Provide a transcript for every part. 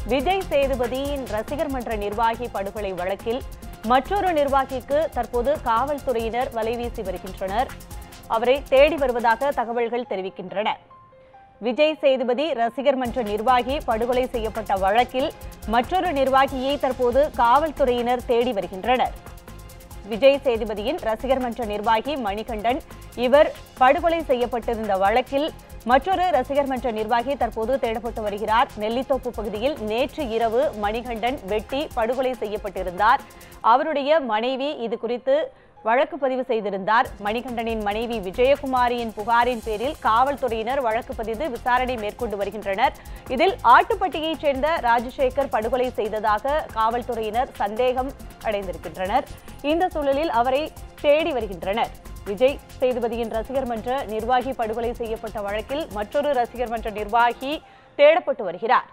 விஜய் சேதுபதியின் ரசிகர் மன்ற நிர்வாகி படுகொலை வழக்கில் மற்றொரு நிர்வாகிக்கு தற்போது காவல்துறையினர் வலைவீசி வருகின்றனர் அவரை தேடி வருவதாக தகவல்கள் தெரிவிக்கின்றன விஜய் சேதுபதி ரசிகர் மன்ற நிர்வாகி படுகொலை செய்யப்பட்ட வழக்கில் மற்றொரு நிர்வாகியை தற்போது காவல்துறையினர் தேடி வருகின்றனர் விஜய் சேதுபதியின் ரசிகர் மன்ற நிர்வாகி மணிகண்டன் இவர் படுகொலை செய்யப்பட்டிருந்த வழக்கில் மற்றொரு ரசிகர் மன்ற நிர்வாகி தற்போது தேடப்பட்டு வருகிறார் நெல்லித்தோப்பு பகுதியில் நேற்று இரவு மணிகண்டன் வெட்டி படுகொலை செய்யப்பட்டிருந்தார் அவருடைய மனைவி இது குறித்து வழக்கு பதிவு செய்திருந்தார் மணிகண்டனின் மனைவி விஜயகுமாரியின் புகாரின் பேரில் காவல்துறையினர் வழக்கு பதிவு விசாரணை மேற்கொண்டு வருகின்றனர் இதில் ஆட்டுப்பட்டியைச் சேர்ந்த ராஜசேகர் படுகொலை செய்ததாக காவல்துறையினர் சந்தேகம் அடைந்திருக்கின்றனர் இந்த சூழலில் அவரை தேடி வருகின்றனர் விஜய் சேதுபதியின் ரசிகர் மன்ற நிர்வாகி படுகொலை செய்யப்பட்ட வழக்கில் மற்றொரு ரசிகர் மன்ற நிர்வாகி தேடப்பட்டு வருகிறார்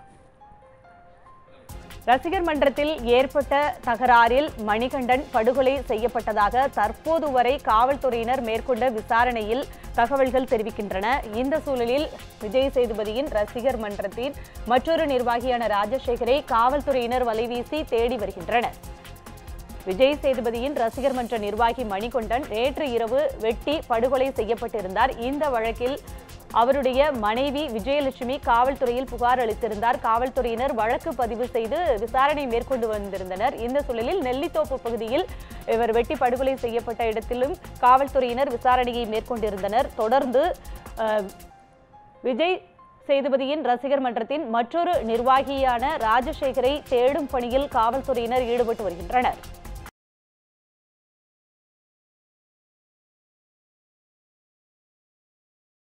ரசிகர் மன்றத்தில் ஏற்பட்ட தகராறில் மணிகண்டன் படுகொலை செய்யப்பட்டதாக தற்போது வரை காவல்துறையினர் மேற்கொண்ட விசாரணையில் தகவல்கள் தெரிவிக்கின்றன இந்த சூழலில் விஜய் சேதுபதியின் ரசிகர் மன்றத்தின் மற்றொரு நிர்வாகியான ராஜசேகரை காவல்துறையினர் வலைவீசி தேடி வருகின்றனர் விஜய் சேதுபதியின் ரசிகர் மன்ற நிர்வாகி மணிகொண்டன் நேற்று இரவு வெட்டி படுகொலை செய்யப்பட்டிருந்தார் இந்த வழக்கில் அவருடைய மனைவி விஜயலட்சுமி காவல்துறையில் புகார் அளித்திருந்தார் காவல்துறையினர் வழக்கு பதிவு செய்து விசாரணை மேற்கொண்டு வந்திருந்தனர் இந்த சூழலில் நெல்லித்தோப்பு பகுதியில் இவர் வெட்டி படுகொலை செய்யப்பட்ட இடத்திலும் காவல்துறையினர் விசாரணையை மேற்கொண்டிருந்தனர் தொடர்ந்து அஹ், விஜய் சேதுபதியின் ரசிகர் மன்றத்தின் மற்றொரு நிர்வாகியான ராஜசேகரை தேடும் பணியில் காவல்துறையினர் ஈடுபட்டு வருகின்றனர்